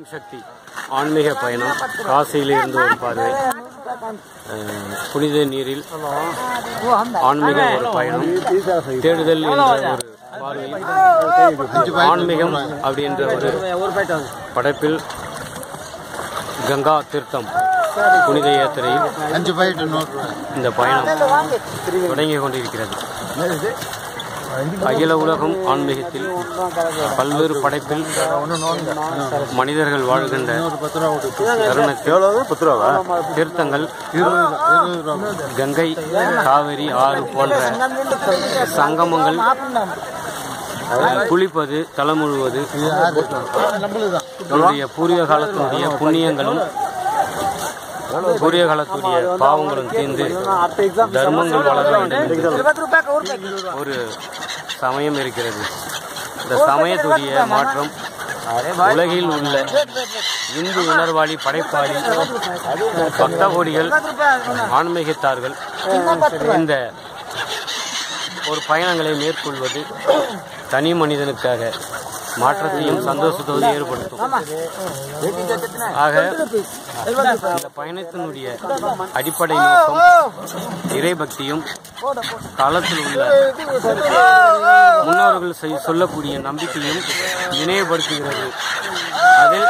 ஓம் சக்தி ஆன்மீக பயணம் காசியிலிருந்து ஒரு பார்வை அஹ், புனித நீரில் ஆன்மீக ஒரு பயணம் தேடுதல் என்ற ஒரு பார்வையில் ஆன்மீகம் அப்படின்ற ஒரு படைப்பில் கங்கா தீர்த்தம் புனித யாத்திரையில் அஞ்சு பாயிண்ட் நோட் இந்த பயணம் தொடங்கி கொண்டிருக்கிறது அகில உலகம் ஆன்மீகத்தில் பல்வேறு படைப்பில் மனிதர்கள் வாழ்கின்ற பத்து ரூபா கொடுத்து தருணத்தில் பத்து ரூபா தீர்த்தங்கள் இருபது ரூபா கங்கை காவிரி ஆறு போன்ற சங்கமங்கள் குளிப்பது தலைமுழுவது நம்மளுதான் நம்முடைய பூர்வீக காலத்தினுடைய புண்ணியங்களும் பூர்வீக காலத்துடைய பாவங்களும் தீர்ந்து தர்மங்கள் வளர வேண்டும் என்று ஒரு சமயம் இருக்கிறது இந்த சமயத்துடைய மாற்றம் உலகில் உள்ள இந்து உணர்வாளி படைப்பாளி பக்த கோடிகள் ஆன்மீகத்தார்கள் இந்த ஒரு பயணங்களை மேற்கொள்வது தனி மனிதனுக்காக மாற்றத்தையும் சந்தோஷத்தோடு ஏற்படுத்தும் ஆக இந்த பயணத்தினுடைய அடிப்படை நோக்கம் இறைபக்தியும் காலத்தில் உள்ள முன்னோர்கள் செய்- சொல்லக்கூடிய நம்பிக்கையும் நினைவுபடுத்துகிறது அதில்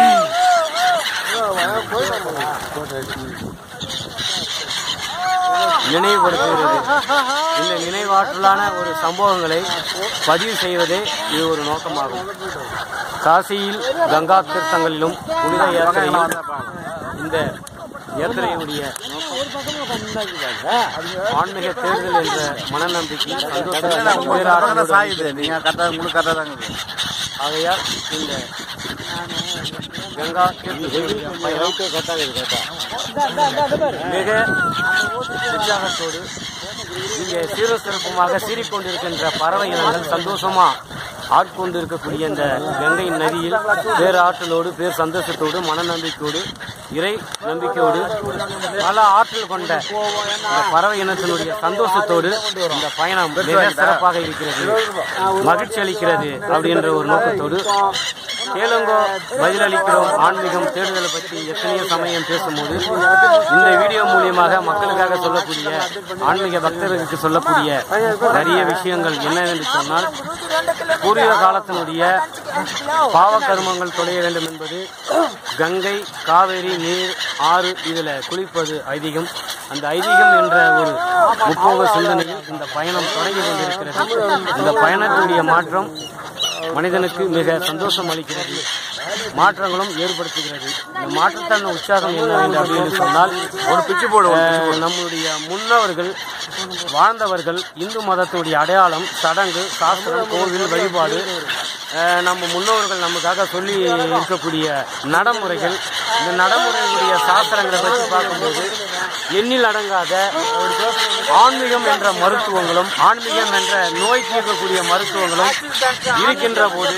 நினைவுபடுத்துகிறது இந்த நினைவாற்றலான ஒரு சம்பவங்களை பதிவு செய்வதே இது ஒரு நோக்கமாகும் காசியில் கங்கா தீர்த்தங்களிலும் புனித யாத்திரையிலும் இந்த யாத்திரையுடைய ஆன்மீக தேர்தல் என்ற மனநம்பிக்கை சந்தோஷம் பேராற்றலுடன் நீங்க கரெக்டா உங்களுக்கு கரெக்டா தாங்க ஆகையால் இந்த கங்கா தீர்த்தத்தினுடைய பயணம் மிக உற்சாகத்தோடு இங்கே சீர சிறப்புமாக சீறிக்கொண்டிருக்கின்ற பறவை இனங்கள் சந்தோஷமா ஆட்கொண்டு இருக்கக்கூடிய இந்த கங்கை நதியில் பேர் ஆற்றலோடு பேர் சந்தோஷத்தோடு மனநம்பிக்கையோடு இறை நம்பிக்கையோடு பல ஆற்றல் கொண்ட இந்த பறவை இனத்தினுடைய சந்தோஷத்தோடு இந்த பயணம் மிக சிறப்பாக இருக்கிறது மகிழ்ச்சி அளிக்கிறது அப்படின்ற ஒரு நோக்கத்தோடு கேளுங்கோ பதிலளிக்கிறோம் ஆன்மீகம் தேடுதலை பற்றி எத்தனையோ சமயம் பேசும்போது இந்த வீடியோ மூலியமாக மக்களுக்காக சொல்லக்கூடிய ஆன்மீக பக்தர்களுக்கு சொல்லக்கூடிய நிறைய விஷயங்கள் என்னவென்று சொன்னால் பூர்வீக காலத்தினுடைய பாவ கர்மங்கள் தொலைய வேண்டும் என்பது கங்கை காவேரி நீர் ஆறு இதில் குளிப்பது ஐதீகம் அந்த ஐதீகம் என்ற ஒரு முப்போக சிந்தனையில் இந்த பயணம் தொடங்கி கொண்டிருக்கிறது இந்த பயணத்துடைய மாற்றம் மனிதனுக்கு மிக சந்தோஷம் அளிக்கிறது மாற்றங்களும் ஏற்படுத்துகிறது இந்த மாற்றத்தான உற்சாகம் என்ன அப்படின்னு சொன்னால் ஒரு பிச்சு போடுவோம் நம்முடைய முன்னவர்கள் வாழ்ந்தவர்கள் இந்து மதத்துடைய அடையாளம் சடங்கு சாஸ்திரம் கோவில் வழிபாடு அஹ், நம்ம முன்னோர்கள் நமக்காக சொல்லி இருக்கக்கூடிய நடைமுறைகள் இந்த நடைமுறைகளுடைய சாஸ்திரங்களை பற்றி பார்க்கும்போது எண்ணில் அடங்காத ஆன்மீகம் என்ற மருத்துவங்களும் ஆன்மீகம் என்ற நோய் தீர்க்கக்கூடிய மருத்துவங்களும் இருக்கின்ற போது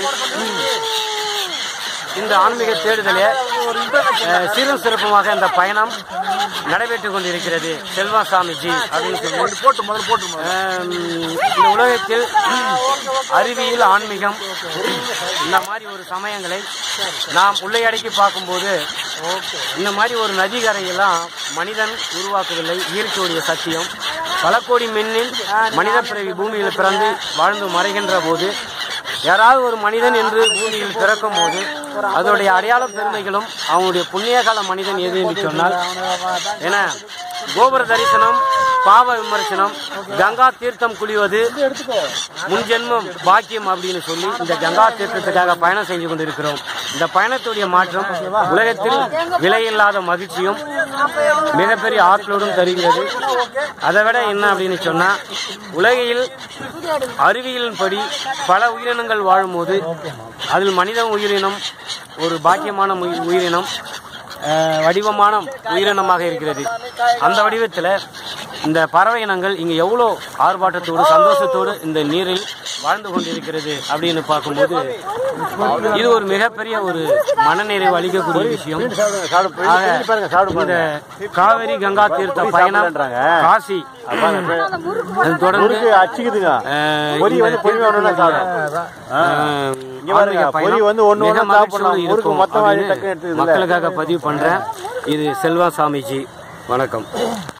இந்த ஆன்மீக தேடுதலே அஹ், சீரும் சிறப்புமாக இந்த பயணம் நடைபெற்றுக் கொண்டிருக்கிறது செல்வா சாமிஜி அப்படின்னு சொல்லி போட்டு முதல்ல போட்டு இந்த உலகத்தில் அறிவியல் ஆன்மீகம் இந்த மாதிரி ஒரு சமயங்களை நாம் உள்ளையடக்கி பார்க்கும்போது இந்த மாதிரி ஒரு நதிக்கரையெல்லாம் மனிதன் உருவாக்கவில்லை இயற்கையுடைய சத்தியம் பல கோடி மின்னில் மனித பிறவி பூமியில் பிறந்து வாழ்ந்து மறைகின்ற போது யாராவது ஒரு மனிதன் என்று பூமியில் பிறக்கும் போது அதோடைய அடையாள பெருமைகளும் அவனுடைய புண்ணிய கால மனிதன் எது என்று சொன்னால் என கோபுர தரிசனம் பாவ விமர்சனம் கங்கா தீர்த்தம் குளிவது முன்ஜென்மம் பாக்கியம் அப்படின்னு சொல்லி இந்த கங்கா தீர்த்தத்துக்காக பயணம் செஞ்சு கொண்டிருக்கிறோம் இந்த பயணத்துடைய மாற்றம் உலகத்தில் விலையில்லாத மகிழ்ச்சியும் மிகப்பெரிய ஆற்றலோடும் தருகிறது அதை விட என்ன அப்படின்னு சொன்னா உலகில் அறிவியலின்படி பல உயிரினங்கள் வாழும்போது அதில் மனித உயிரினம் ஒரு பாக்கியமான உயி- உயிரினம் அஹ், வடிவமான உயிரினமாக இருக்கிறது அந்த வடிவத்தில் இந்த பறவை இனங்கள் இங்கே எவ்வளோ ஆர்ப்பாட்டத்தோடு சந்தோஷத்தோடு இந்த நீரில் வாழ்ந்து கொண்டிருக்கிறது அப்படின்னு பார்க்கும்போது இது ஒரு மிகப்பெரிய ஒரு மனநிறைவு அளிக்கக்கூடிய விஷயம் ஆக, இந்த காவிரி கங்கா தீர்த்த பயணம் காசி அது தொடர்ந்து அச்சுக்குதுங்க அஹ், பொறி இந்த வந்து பொறுமையா ஒண்ணுன்னா சாப்பிடும். அஹ், இங்க பாருங்க, ஆன்மீக பொரி பயணம் வந்து ஒண்ணு மிக ஒண்ணா மகிழ்ச்சியோடு சாப்பிடலாம். முறுக்கு இருக்கும் மொத்தமா அப்படின்னு டக்குன்னு எடுத்துக்குதுல்ல. மக்களுக்காக பதிவு பண்றேன் இது செல்வா சாமிஜி வணக்கம்